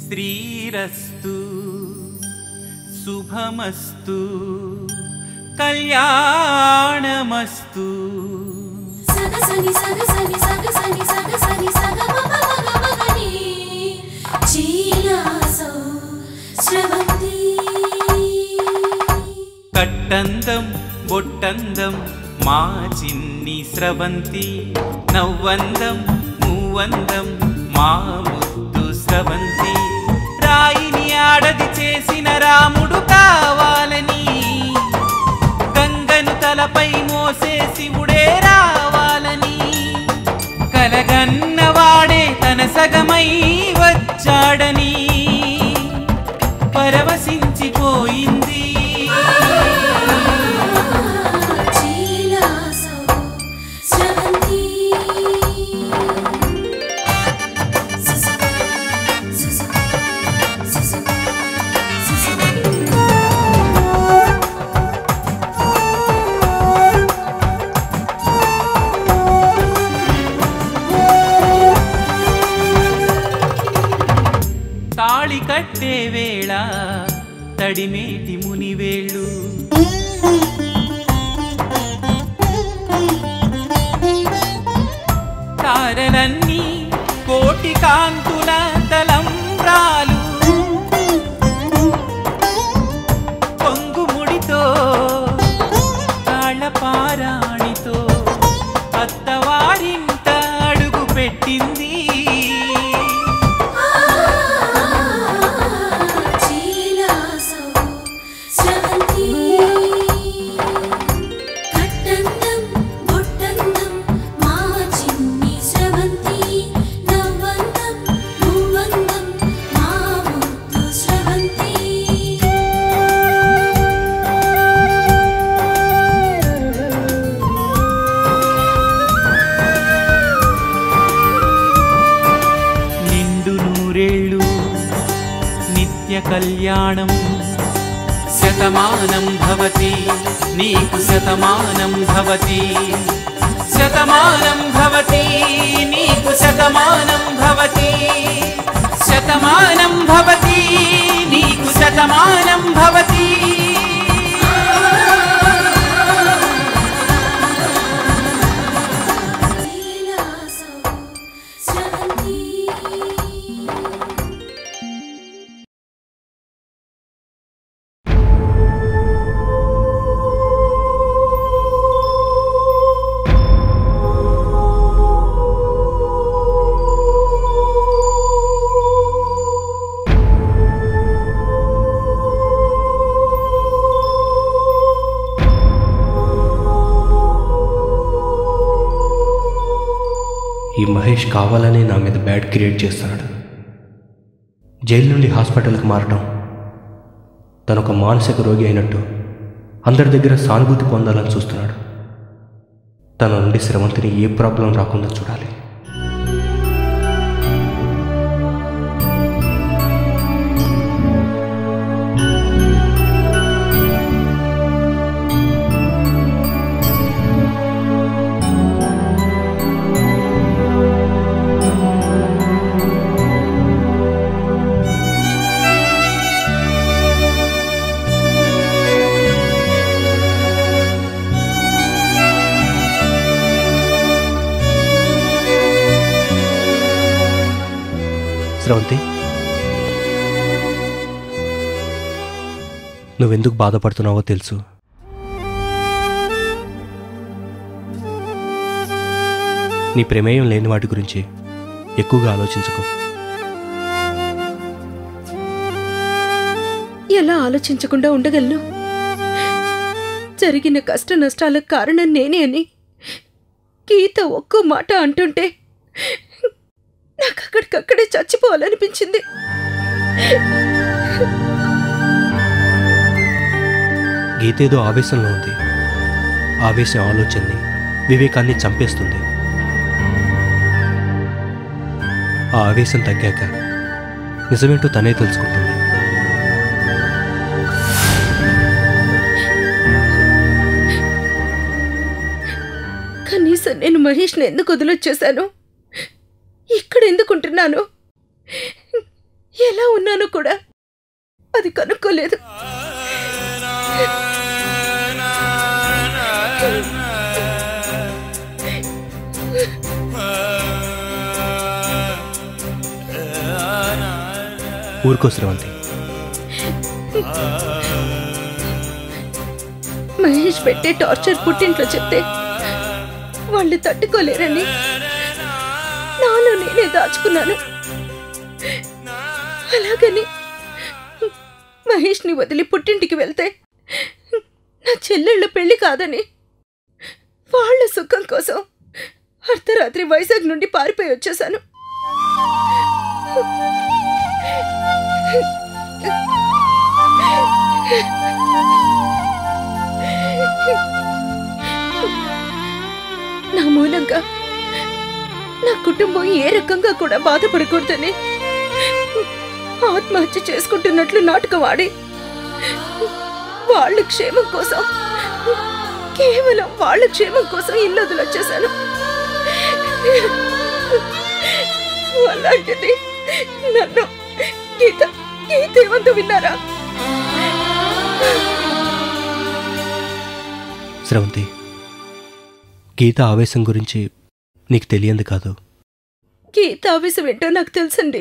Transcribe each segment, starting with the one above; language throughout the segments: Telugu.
శ్రీరస్తు శుభమస్తు కళ్యాణమస్తు సగసని సగసని సగసని సగసని సగమగమగమగని చీలాసో శ్రవంతి కట్టందం బొట్టందం మా చిన్ని స్రవంతి నవ్వందం మూవందం మా ముద్దు స్రవంతి రాయిని ఆడది చేసిన రాముడు కావాలని గంగను తలపై మోసే శివుడే రావాలని కలగన్నవాడే తన సగమై వచ్చాడని పరవశించిపోయింది చీలాసో శ్రవంతి సుసు సుసు సుసు సుసు తాళి కట్టే వేళ తడిమేటి మునివేళ్ళు తారలన్నీ కోటి కాంతుల తలంబ్రాలు పొంగుముడితో తాళపారాణితో అత్తవారింట అడుగు పెట్టింది చీలాసో శ్రవంతి కట్టందం బొట్టందం మా చిన్ని శ్రవంతి నవ్వందం మూవందం మా ముద్దు శ్రవంతి నిండు నూరేళ్ళు నిత్య కళ్యాణం శతమానం భవతి నీకు శతమానం భవతి శతమానం భవతి నీకు శతమానం భవతి శతమానం భవతి నీకు శతమానం భవతి చీలాసో శ్రవంతి ఈ మహేష్ కావాలనే నా మీద బ్యాడ్ క్రియేట్ చేస్తున్నాడు జైలు నుండి హాస్పిటల్కి మారడం తను ఒక మానసిక రోగి అయినట్టు అందరి దగ్గర సానుభూతి పొందాలని చూస్తున్నాడు తన నుండి శ్రవంతిని ఏ ప్రాబ్లం రాకుండా చూడాలి స్రవంతి నువ్వెందుకు బాధపడుతున్నావో తెలుసు నీ ప్రమేయం లేని వాటి గురించి ఎక్కువగా ఆలోచించుకో ఎలా ఆలోచించకుండా ఉండగలను జరిగిన కష్ట నష్టాలకు కారణం నేనే అని గీత ఒక్కో మాట అంటుంటే నాకు అక్కడికక్కడే చచ్చిపోవాలనిపించింది గీత ఏదో ఆవేశంలో ఉంది ఆవేశం ఆలోచనని వివేకాన్ని చంపేస్తుంది ఆ ఆవేశం తగ్గాక నిజమేంటో తనే తెలుసుకుంటుంది కనీసం నేను మహేష్ని ఎందుకు వదిలొచ్చేశాను ఇక్కడ ఎందుకుంటున్నాను ఎలా ఉన్నానో కూడా అది కనుక్కోలేదు ఊరుకో శ్రవంతి మహేష్ పెట్టే టార్చర్ పుట్టింట్లో చెప్తే వాళ్ళు తట్టుకోలేరని నాలో నేనే దాచుకున్నాను అలాగని మహేష్ని వదిలి పుట్టింటికి వెళ్తే నా చెల్లెళ్ళ పెళ్లి కాదని వాళ్ళ సుఖం కోసం అర్ధరాత్రి వైజాగ్ నుండి పారిపోయి వచ్చేసాను నా మూలంగా నా కుటుంబం ఏ రకంగా కూడా బాధపడకూడదని ఆత్మహత్య చేసుకుంటున్నట్లు నాటకం ఆడి వాళ్ళ క్షేమం కోసం కేవలం వాళ్ళ క్షేమం కోసం ఇల్లు వదిలొచ్చేశాను అలాంటిది నన్ను గీత గీత ఏమంతా విన్నారా స్రవంతి గీత ఆవేశం గురించి నీకు తెలియంది కాదు గీత ఆవేశం ఏంటో నాకు తెలుసండి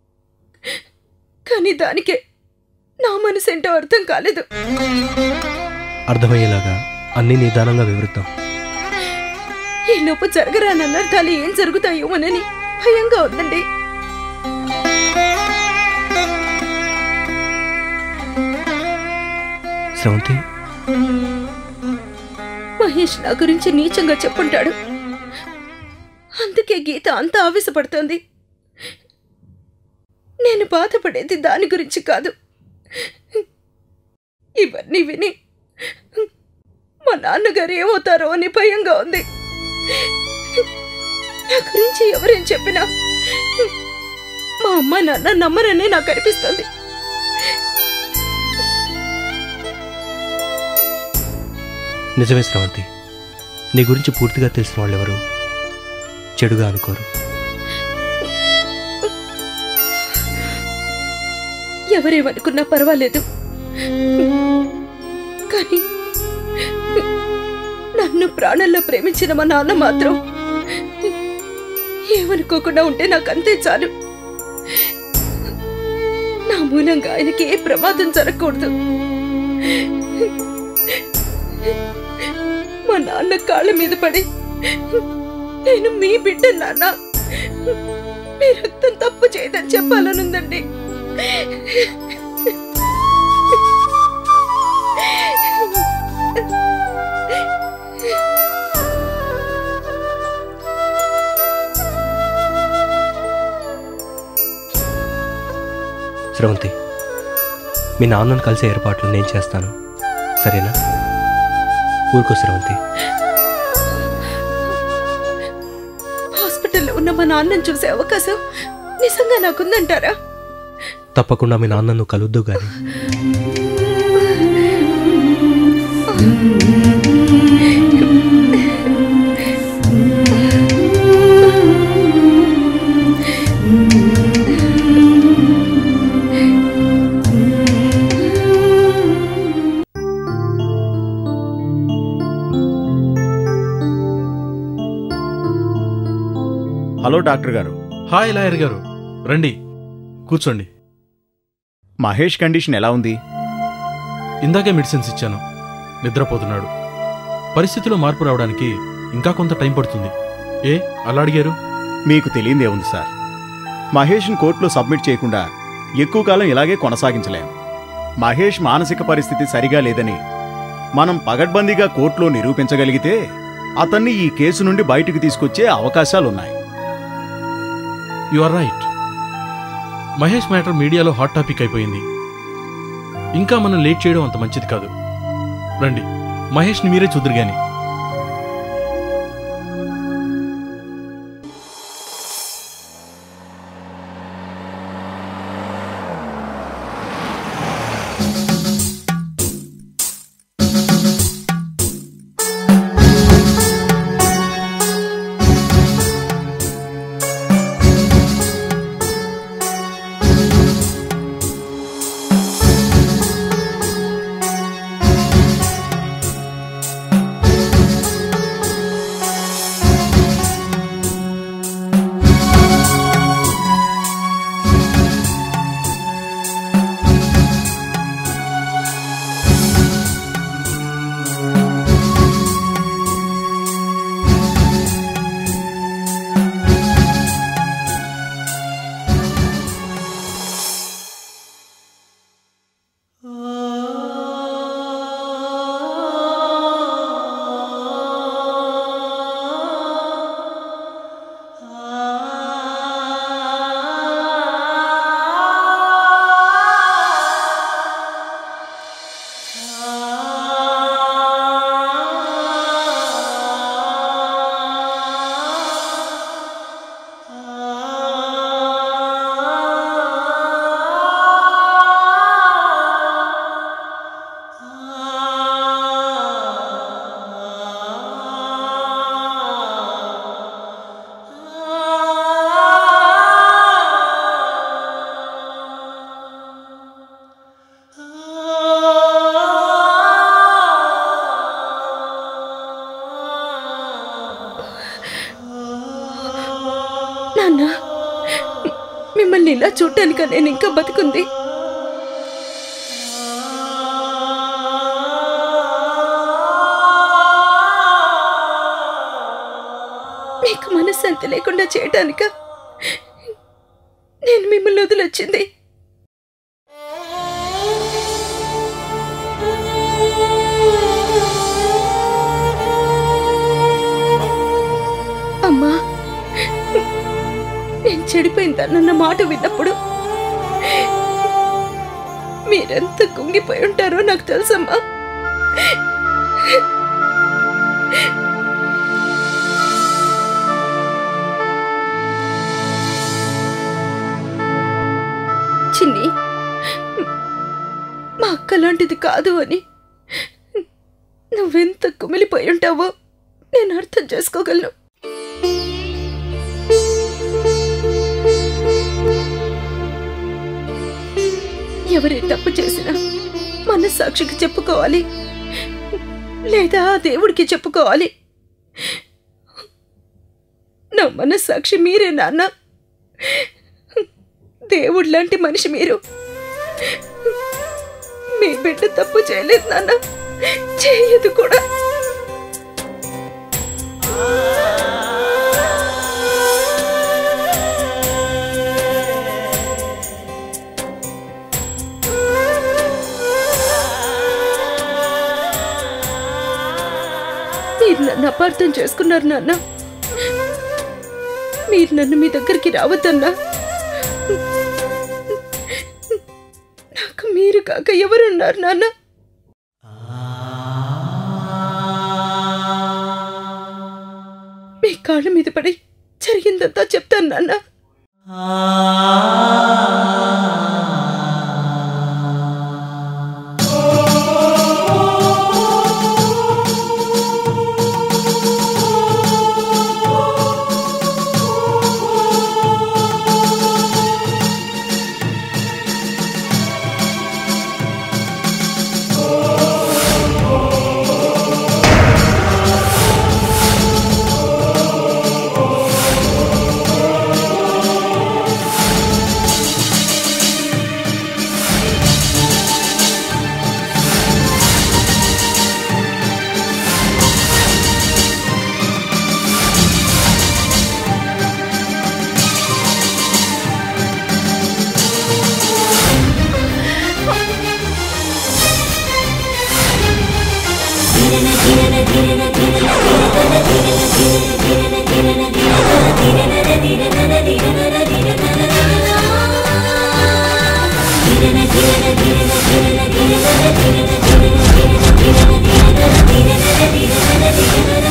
కానీ దానికే నా మనసు ఏంటో అర్థం కాలేదు అర్థమయ్యేలాగా అన్నీ నిదానంగా వివరిద్దాం ఈ లోపు జరగరాని అనర్థాలు ఏం జరుగుతాయోమోనని భయంగా ఉందండి స్రవంతి మహేష్ నా గురించి నీచంగా చెప్పుంటాడు అందుకే గీత అంత ఆవేశపడుతోంది నేను బాధపడేది దాని గురించి కాదు ఇవన్నీ విని మా నాన్నగారు ఏమవుతారో అని భయంగా ఉంది నా గురించి ఎవరేం చెప్పినా మా అమ్మ నాన్న నమ్మరని నాకు అనిపిస్తుంది నిజమే స్రవంతి నీ గురించి పూర్తిగా తెలిసిన వాళ్ళు ఎవరు చెడుగా అనుకోరు ఎవరేమనుకున్నా పర్వాలేదు కానీ నన్ను ప్రాణంలో ప్రేమించిన మా నాన్న మాత్రం ఏమనుకోకుండా ఉంటే నాకు అంతే చాలు నా మూలంగా ఆయనకి ఏ ప్రమాదం జరగకూడదు మా నాన్న కాళ్ళ మీద పడి నేను మీ బిడ్డ నాన్న మీ రక్తం తప్పు చేయదని చెప్పాలనుందండి స్రవంతి మీ నాన్నను కలిసే ఏర్పాట్లు నేను చేస్తాను సరేనా ఊరుకో స్రవంతి హాస్పిటల్లో ఉన్న మా నాన్నను చూసే అవకాశం నిజంగా నాకుందంటారా తప్పకుండా మీ నాన్నను కలుద్దు గాని హలో డాక్టర్ గారు హాయ్ లాయర్ గారు రండి కూర్చోండి మహేష్ కండిషన్ ఎలా ఉంది ఇందాకే మెడిసిన్స్ ఇచ్చాను నిద్రపోతున్నాడు పరిస్థితిలో మార్పు రావడానికి ఇంకా కొంత టైం పడుతుంది ఏ అలా అడిగారు మీకు తెలియందే ఉంది సార్ మహేష్ని కోర్టులో సబ్మిట్ చేయకుండా ఎక్కువ కాలం ఇలాగే కొనసాగించలేం మహేష్ మానసిక పరిస్థితి సరిగా లేదని మనం పగడ్బందీగా కోర్టులో నిరూపించగలిగితే అతన్ని ఈ కేసు నుండి బయటకు తీసుకొచ్చే అవకాశాలున్నాయి you are right Mahesh matter మీడియాలో హాట్ టాపిక్ అయిపోయింది ఇంకా మనం లేట్ చేయడం అంత మంచిది కాదు రండి మహేష్ని మీరే చూద్దరు గాని నిండా చూడటానిక నేను ఇంకా బతుకుంది మీకు మనశ్శాంతి లేకుండా చేయటానిక నేను మిమ్మల్ని వదిలొచ్చింది అమ్మా నేను చెడిపోయిందన్న మాట విన్నప్పుడు మీరెంత కుంగిపోయి ఉంటారో నాకు తెలుసమ్మా చిన్ని మా అక్క లాంటిది కాదు అని నువ్వెంత కుమిలిపోయి ఉంటావో నేను అర్థం చేసుకోగలను ఎవరి తప్పు చేసినా మనస్సాక్షికి చెప్పుకోవాలి లేదా ఆ దేవుడికి చెప్పుకోవాలి నా మనస్సాక్షి మీరే నాన్న దేవుడు లాంటి మనిషి మీరు మీ బిడ్డ తప్పు చేయలేదు నాన్న చేయదు కూడా మీరు నన్ను అపార్థం చేసుకున్నారు నాన్న మీరు నన్ను మీ దగ్గరికి రావద్దన్నా నాకు మీరు కాక ఎవరున్నారు నాన్న మీ కాళ్ళ మీద పడి జరిగిందంతా చెప్తాను నాన్న ధీరన